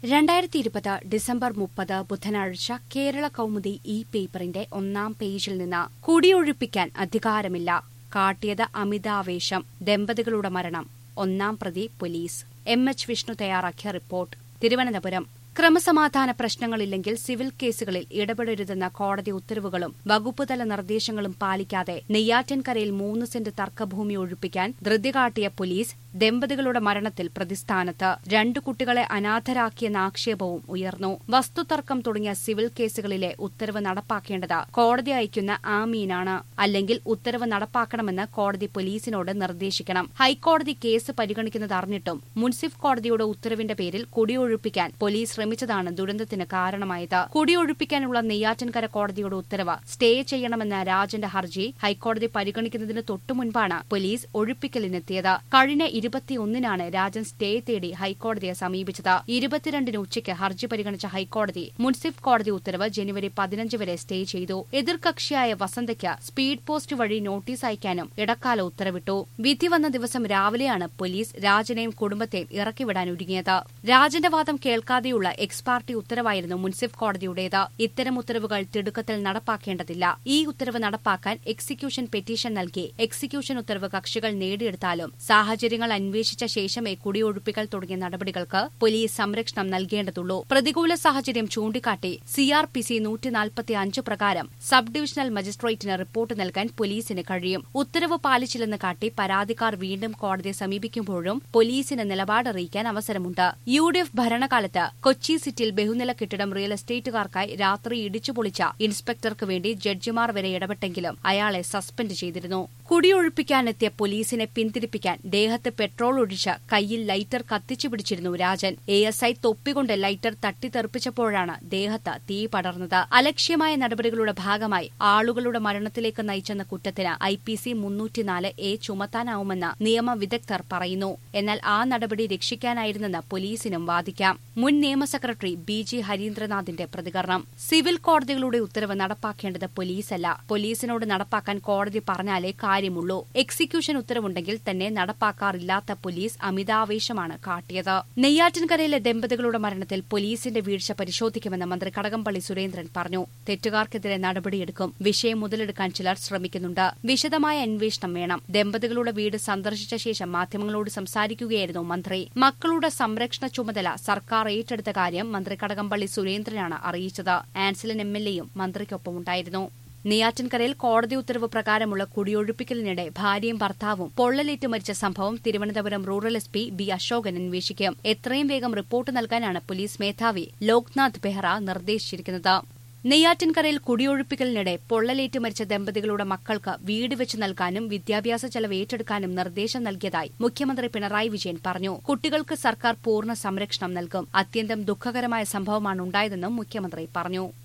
രണ്ടായിരത്തി ഇരുപത് ഡിസംബർ മുപ്പത് ബുധനാഴ്ച കേരള കൗമുദി ഇ പേപ്പറിന്റെ ഒന്നാം പേജിൽ നിന്ന് കുടിയൊഴിപ്പിക്കാൻ അധികാരമില്ല കാട്ടിയത് അമിതാവേശം ദമ്പതികളുടെ മരണം ഒന്നാം പ്രതി പോലീസ് എം എച്ച് വിഷ്ണു തയ്യാറാക്കിയ റിപ്പോർട്ട് തിരുവനന്തപുരം ക്രമസമാധാന പ്രശ്നങ്ങളില്ലെങ്കിൽ സിവിൽ കേസുകളിൽ ഇടപെടരുതെന്ന കോടതി ഉത്തരവുകളും വകുപ്പുതല നിർദ്ദേശങ്ങളും പാലിക്കാതെ നെയ്യാറ്റിൻകരയിൽ മൂന്ന് സെന്റ് തർക്കഭൂമി ഒഴിപ്പിക്കാൻ ധൃതി കാട്ടിയ പോലീസ് ദമ്പതികളുടെ മരണത്തിൽ പ്രതിസ്ഥാനത്ത് രണ്ടു കുട്ടികളെ അനാഥരാക്കിയെന്ന ആക്ഷേപവും ഉയർന്നു വസ്തുതർക്കം തുടങ്ങിയ സിവിൽ കേസുകളിലെ ഉത്തരവ് നടപ്പാക്കേണ്ടത് കോടതി അയക്കുന്ന ആമീനാണ് അല്ലെങ്കിൽ ഉത്തരവ് നടപ്പാക്കണമെന്ന് കോടതി പോലീസിനോട് നിർദ്ദേശിക്കണം ഹൈക്കോടതി കേസ് പരിഗണിക്കുന്നത് അറിഞ്ഞിട്ടും മുൻസിഫ് കോടതിയുടെ ഉത്തരവിന്റെ പേരിൽ കുടിയൊഴിപ്പിക്കാൻ പോലീസ് ശ്രമിച്ചതാണ് ദുരന്തത്തിന് കാരണമായത് കുടിയൊഴിപ്പിക്കാനുള്ള നെയ്യാറ്റിൻകര കോടതിയുടെ ഉത്തരവ് സ്റ്റേ ചെയ്യണമെന്ന രാജന്റെ ഹർജി ഹൈക്കോടതി പരിഗണിക്കുന്നതിന് തൊട്ടുമുൻപാണ് പോലീസ് ഒഴിപ്പിക്കലിനെത്തിയത് കഴിഞ്ഞ ഇരുപത്തിയൊന്നിനാണ് രാജൻ സ്റ്റേ തേടി ഹൈക്കോടതിയെ സമീപിച്ചത് ഇരുപത്തിരണ്ടിന് ഉച്ചയ്ക്ക് ഹർജി പരിഗണിച്ച ഹൈക്കോടതി മുൻസിഫ് കോടതി ഉത്തരവ് ജനുവരി പതിനഞ്ച് വരെ സ്റ്റേ ചെയ്തു എതിർകക്ഷിയായ വസന്തയ്ക്ക് സ്പീഡ് പോസ്റ്റ് വഴി നോട്ടീസ് അയക്കാനും ഇടക്കാല ഉത്തരവിട്ടു വിധി വന്ന ദിവസം രാവിലെയാണ് പോലീസ് രാജനെയും കുടുംബത്തെയും ഇറക്കിവിടാൻ ഒരുങ്ങിയത് രാജന്റെ വാദം കേൾക്കാതെയുള്ള എക്സ് പാർട്ടി ഉത്തരവായിരുന്നു മുൻസിഫ് കോടതിയുടേത് ഇത്തരം ഉത്തരവുകൾ തിടുക്കത്തിൽ നടപ്പാക്കേണ്ടതില്ല ഈ ഉത്തരവ് നടപ്പാക്കാൻ എക്സിക്യൂഷൻ പെറ്റീഷൻ നൽകി എക്സിക്യൂഷൻ ഉത്തരവ് കക്ഷികൾ നേടിയെടുത്താലും സാഹചര്യങ്ങൾ അന്വേഷിച്ച ശേഷമേ കുടിയൊഴിപ്പിക്കൽ തുടങ്ങിയ നടപടികൾക്ക് പോലീസ് സംരക്ഷണം നൽകേണ്ടതുള്ളൂ പ്രതികൂല സാഹചര്യം ചൂണ്ടിക്കാട്ടി സിആർപിസി നൂറ്റിനാൽപ്പത്തിയഞ്ച് പ്രകാരം സബ് ഡിവിഷണൽ മജിസ്ട്രേറ്റിന് റിപ്പോർട്ട് നൽകാൻ പോലീസിന് കഴിയും ഉത്തരവ് പാലിച്ചില്ലെന്ന് കാട്ടി പരാതിക്കാർ വീണ്ടും കോടതിയെ സമീപിക്കുമ്പോഴും പോലീസിന് നിലപാടറിയിക്കാൻ അവസരമുണ്ട് യു ഡി എഫ് ഭരണകാലത്ത് കൊച്ചി സിറ്റിയിൽ ബഹുനില കെട്ടിടം റിയൽ എസ്റ്റേറ്റുകാർക്കായി രാത്രി ഇടിച്ചുപൊളിച്ച ഇൻസ്പെക്ടർക്ക് വേണ്ടി ജഡ്ജിമാർ വരെ ഇടപെട്ടെങ്കിലും അയാളെ സസ്പെൻഡ് ചെയ്തിരുന്നു കുടിയൊഴിപ്പിക്കാനെത്തിയ പോലീസിനെ പിന്തിരിപ്പിക്കാൻ ദേഹത്ത് പെട്രോൾ ഒഴിച്ച് കയ്യിൽ ലൈറ്റർ കത്തിച്ചു പിടിച്ചിരുന്നു രാജൻ എ എസ് ഐ തൊപ്പികൊണ്ട് ലൈറ്റർ തട്ടിത്തെറിപ്പിച്ചപ്പോഴാണ് ദേഹത്ത് തീ പടർന്നത് അലക്ഷ്യമായ നടപടികളുടെ ഭാഗമായി ആളുകളുടെ മരണത്തിലേക്ക് നയിച്ചെന്ന കുറ്റത്തിന് ഐ പി സി മുന്നൂറ്റിനാല് എ ചുമത്താനാവുമെന്ന് നിയമവിദഗ്ധർ പറയുന്നു എന്നാൽ ആ നടപടി രക്ഷിക്കാനായിരുന്നെന്ന് പോലീസിനും വാദിക്കാം മുൻ നിയമ സെക്രട്ടറി ബി ജി ഹരീന്ദ്രനാഥിന്റെ പ്രതികരണം സിവിൽ കോടതികളുടെ ഉത്തരവ് നടപ്പാക്കേണ്ടത് പോലീസല്ല പോലീസിനോട് നടപ്പാക്കാൻ കോടതി പറഞ്ഞാലേ കാര്യമുള്ളൂ എക്സിക്യൂഷൻ ഉത്തരവുണ്ടെങ്കിൽ തന്നെ നടപ്പാക്കാറില്ലാത്ത പോലീസ് അമിതാവേശമാണ് കാട്ടിയത് നെയ്യാറ്റിൻകരയിലെ ദമ്പതികളുടെ മരണത്തിൽ പോലീസിന്റെ വീഴ്ച പരിശോധിക്കുമെന്ന് മന്ത്രി കടകംപള്ളി സുരേന്ദ്രൻ പറഞ്ഞു തെറ്റുകാർക്കെതിരെ നടപടിയെടുക്കും വിഷയം മുതലെടുക്കാൻ ചിലർ ശ്രമിക്കുന്നുണ്ട് വിശദമായ അന്വേഷണം വേണം ദമ്പതികളുടെ വീട് സന്ദർശിച്ച ശേഷം മാധ്യമങ്ങളോട് സംസാരിക്കുകയായിരുന്നു മന്ത്രി മക്കളുടെ സംരക്ഷണ ചുമതല സർക്കാർ ഏറ്റെടുത്ത കാര്യം മന്ത്രി കടകംപള്ളി സുരേന്ദ്രനാണ് അറിയിച്ചത് ആൻസിലൻ എം എൽ എയും മന്ത്രിക്കൊപ്പമുണ്ടായിരുന്നു നെയ്യാറ്റിൻകരയിൽ കോടതി ഉത്തരവ് പ്രകാരമുള്ള കുടിയൊഴിപ്പിക്കലിനിടെ ഭാര്യയും ഭർത്താവും പൊള്ളലേറ്റ് മരിച്ച സംഭവം Thiruvananthapuram rural S P B Ashokan അന്വേഷിക്കും എത്രയും വേഗം റിപ്പോർട്ട് നൽകാനാണ് പോലീസ് മേധാവി ലോക്നാഥ് ബെഹ്റ നിർദ്ദേശിച്ചിരിക്കുന്നത് നെയ്യാറ്റിൻകരയിൽ കുടിയൊഴിപ്പിക്കലിനിടെ പൊള്ളലേറ്റ് മരിച്ച ദമ്പതികളുടെ മക്കൾക്ക് വീട് വെച്ച് നൽകാനും വിദ്യാഭ്യാസ ചെലവ് ഏറ്റെടുക്കാനും നിർദ്ദേശം നൽകിയതായി മുഖ്യമന്ത്രി പിണറായി വിജയൻ പറഞ്ഞു കുട്ടികൾക്ക് സർക്കാർ പൂർണ്ണ സംരക്ഷണം നൽകും അത്യന്തം ദുഃഖകരമായ സംഭവമാണ് ഉണ്ടായതെന്നും മുഖ്യമന്ത്രി പറഞ്ഞു